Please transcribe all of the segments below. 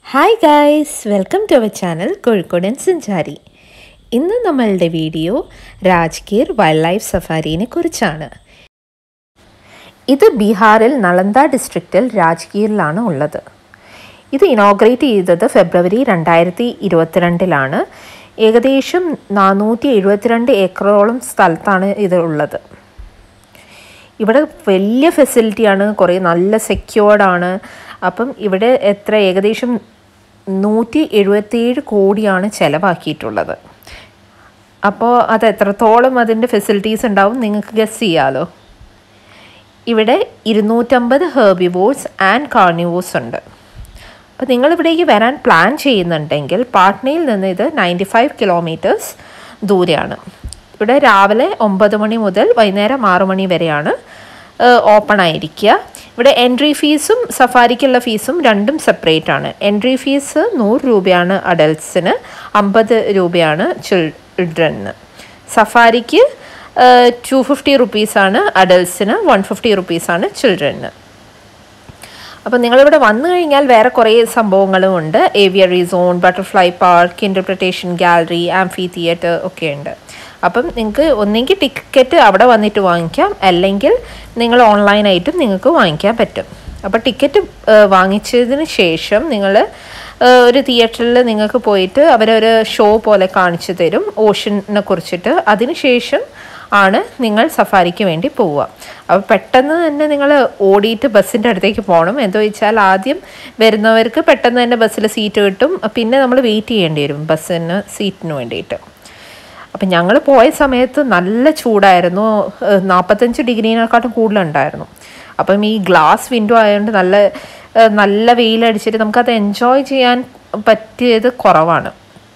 hi guys welcome to our channel കോഴിക്കോടൻ സഞ്ചാരി ഇന്ന് നമ്മളുടെ വീഡിയോ രാജ്ഗീർ വൈൽഡ് ലൈഫ് സഫാരിനെ കുറിച്ചാണ് ഇത് ബീഹാറിൽ നളന്ദ ഡിസ്ട്രിക്റ്റിൽ രാജ്ഗീറിലാണ് ഉള്ളത് ഇത് ഇനോഗ്രേറ്റ് ചെയ്തത് ഫെബ്രുവരി രണ്ടായിരത്തി ഇരുപത്തിരണ്ടിലാണ് ഏകദേശം നാനൂറ്റി എഴുപത്തിരണ്ട് ഏക്കറോളം സ്ഥലത്താണ് ഇത് ഉള്ളത് ഇവിടെ വലിയ ഫെസിലിറ്റിയാണ് കുറേ നല്ല സെക്യൂർഡാണ് അപ്പം ഇവിടെ എത്ര ഏകദേശം നൂറ്റി എഴുപത്തിയേഴ് കോടിയാണ് ചിലവാക്കിയിട്ടുള്ളത് അപ്പോൾ അത് എത്രത്തോളം അതിൻ്റെ ഫെസിലിറ്റീസ് ഉണ്ടാവും നിങ്ങൾക്ക് ഗസ് ചെയ്യാമല്ലോ ഇവിടെ ഇരുന്നൂറ്റമ്പത് ഹെർബിവോഴ്സ് ആൻഡ് കാർണിവോഴ്സ് ഉണ്ട് അപ്പോൾ നിങ്ങളിവിടേക്ക് വരാൻ പ്ലാൻ ചെയ്യുന്നുണ്ടെങ്കിൽ പാട്നയിൽ നിന്ന് ഇത് നയൻറ്റി ഫൈവ് കിലോമീറ്റേഴ്സ് ദൂരെയാണ് ഇവിടെ രാവിലെ ഒമ്പത് മണി മുതൽ വൈകുന്നേരം ആറ് മണി വരെയാണ് ഓപ്പൺ ആയിരിക്കുക ഇവിടെ എൻട്രി ഫീസും സഫാരിക്കുള്ള ഫീസും രണ്ടും സെപ്പറേറ്റ് ആണ് എൻട്രി ഫീസ് നൂറ് രൂപയാണ് അഡൽട്ട്സിന് അമ്പത് രൂപയാണ് ചിൽഡ്രന് സഫാരിക്ക് ടു ഫിഫ്റ്റി റുപ്പീസാണ് അഡൽട്ട്സിന് വൺ ഫിഫ്റ്റി റുപ്പീസാണ് ചിൽഡ്രന് അപ്പോൾ നിങ്ങളിവിടെ വന്നു കഴിഞ്ഞാൽ വേറെ കുറേ സംഭവങ്ങളും ഉണ്ട് aviary zone butterfly park interpretation gallery amphitheatre ഒക്കെ ഉണ്ട് അപ്പം നിങ്ങൾക്ക് ഒന്നെങ്കിൽ ടിക്കറ്റ് അവിടെ വന്നിട്ട് വാങ്ങിക്കാം അല്ലെങ്കിൽ നിങ്ങൾ ഓൺലൈനായിട്ടും നിങ്ങൾക്ക് വാങ്ങിക്കാൻ പറ്റും അപ്പോൾ ടിക്കറ്റ് വാങ്ങിച്ചതിന് ശേഷം നിങ്ങൾ ഒരു തിയേറ്ററിൽ നിങ്ങൾക്ക് പോയിട്ട് അവരൊരു ഷോ പോലെ കാണിച്ചു തരും ഓഷനെ കുറിച്ചിട്ട് അതിന് ശേഷം ആണ് നിങ്ങൾ സഫാരിക്ക് വേണ്ടി പോവുക അപ്പോൾ പെട്ടെന്ന് തന്നെ നിങ്ങൾ ഓടിയിട്ട് ബസ്സിൻ്റെ അടുത്തേക്ക് പോകണം എന്താ വെച്ചാൽ ആദ്യം വരുന്നവർക്ക് പെട്ടെന്ന് തന്നെ ബസ്സിൽ സീറ്റ് കിട്ടും പിന്നെ നമ്മൾ വെയിറ്റ് ചെയ്യേണ്ടി വരും ബസ്സിന് സീറ്റിന് വേണ്ടിയിട്ട് അപ്പം ഞങ്ങൾ പോയ സമയത്ത് നല്ല ചൂടായിരുന്നു നാൽപ്പത്തഞ്ച് ഡിഗ്രീനെക്കാട്ടും കൂടുതലുണ്ടായിരുന്നു അപ്പം ഈ ഗ്ലാസ് വിൻഡോ ആയതുകൊണ്ട് നല്ല നല്ല വെയിലടിച്ചിട്ട് നമുക്കത് എൻജോയ് ചെയ്യാൻ പറ്റിയത് കുറവാണ്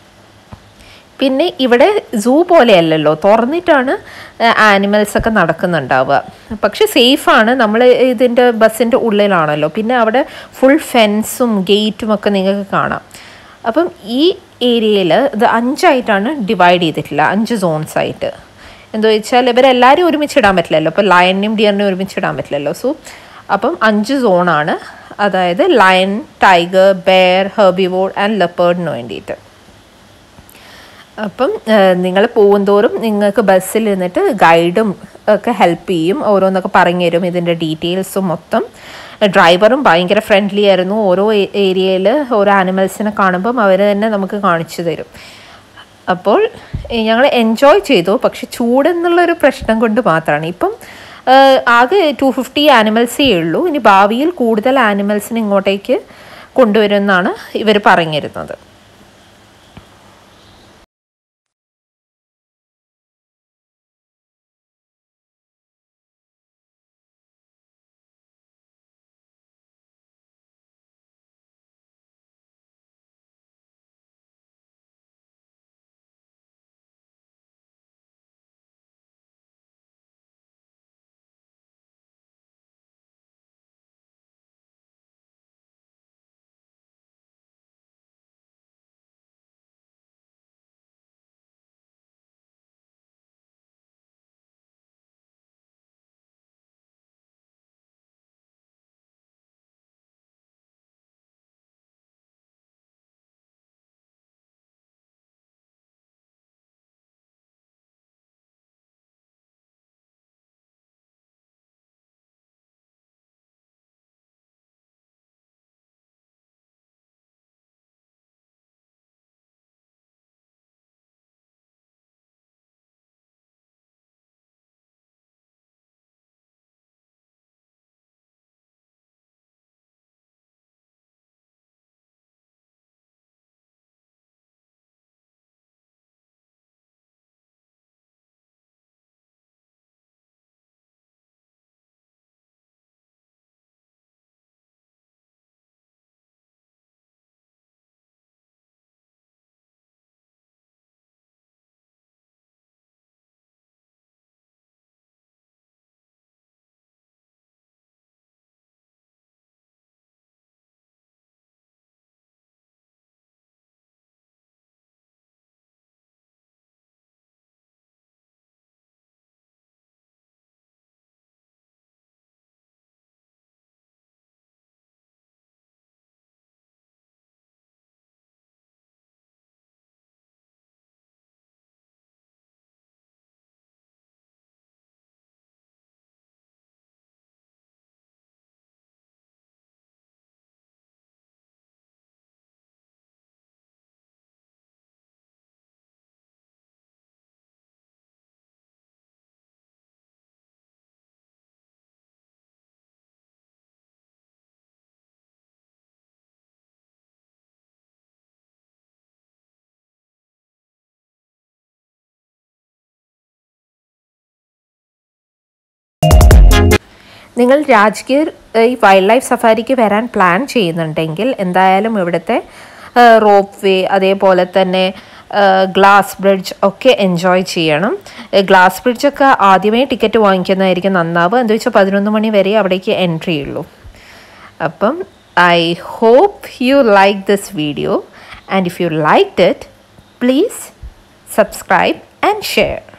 പിന്നെ ഇവിടെ സൂ പോലെയല്ലല്ലോ തുറന്നിട്ടാണ് ആനിമൽസ് ഒക്കെ നടക്കുന്നുണ്ടാവുക പക്ഷെ സേഫാണ് നമ്മൾ ഇതിൻ്റെ ബസ്സിൻ്റെ ഉള്ളിലാണല്ലോ പിന്നെ അവിടെ ഫുൾ ഫെൻസും ഗേറ്റും ഒക്കെ നിങ്ങൾക്ക് കാണാം അപ്പം ഈ ഏരിയയിൽ ഇത് അഞ്ചായിട്ടാണ് ഡിവൈഡ് ചെയ്തിട്ടില്ല അഞ്ച് സോൺസ് ആയിട്ട് എന്താ വെച്ചാൽ ഇവരെല്ലാവരും ഒരുമിച്ച് ഇടാൻ പറ്റില്ലല്ലോ അപ്പോൾ ലയണിനും ഡിയറിനും ഒരുമിച്ച് ഇടാൻ പറ്റില്ലല്ലോ സോ അപ്പം അഞ്ച് സോണാണ് അതായത് lion tiger bear herbivore and ലെപ്പേർഡിന് വേണ്ടിയിട്ട് അപ്പം നിങ്ങൾ പോകുന്തോറും നിങ്ങൾക്ക് ബസ്സിൽ ഇരുന്നിട്ട് ഗൈഡും ഒക്കെ ഹെൽപ്പ് ചെയ്യും ഓരോന്നൊക്കെ പറഞ്ഞു തരും ഇതിൻ്റെ ഡീറ്റെയിൽസും മൊത്തം ഡ്രൈവറും ഭയങ്കര ഫ്രണ്ട്ലി ആയിരുന്നു ഓരോ ഏരിയയിൽ ഓരോ ആനിമൽസിനെ കാണുമ്പം അവർ തന്നെ നമുക്ക് കാണിച്ചു തരും അപ്പോൾ ഞങ്ങൾ എൻജോയ് ചെയ്തു പക്ഷെ ചൂടെന്നുള്ളൊരു പ്രശ്നം കൊണ്ട് മാത്രമാണ് ഇപ്പം ആകെ ടു ഫിഫ്റ്റി ആനിമൽസേ ഉള്ളൂ ഇനി ഭാവിയിൽ കൂടുതൽ ആനിമൽസിനെ ഇങ്ങോട്ടേക്ക് കൊണ്ടുവരുമെന്നാണ് ഇവർ പറഞ്ഞിരുന്നത് നിങ്ങൾ രാജ്ഗീർ ഈ വൈൽഡ് ലൈഫ് സഫാരിക്ക് വരാൻ പ്ലാൻ ചെയ്യുന്നുണ്ടെങ്കിൽ എന്തായാലും ഇവിടുത്തെ റോപ്പ് വേ അതേപോലെ തന്നെ ഗ്ലാസ് ബ്രിഡ്ജ് ഒക്കെ എൻജോയ് ചെയ്യണം ഗ്ലാസ് ബ്രിഡ്ജൊക്കെ ആദ്യമേ ടിക്കറ്റ് വാങ്ങിക്കുന്നതായിരിക്കും നന്നാവുക എന്താ വെച്ചാൽ പതിനൊന്ന് മണി വരെ അവിടേക്ക് എൻട്രി ഉള്ളൂ അപ്പം I hope you like this video and if you like it please subscribe and share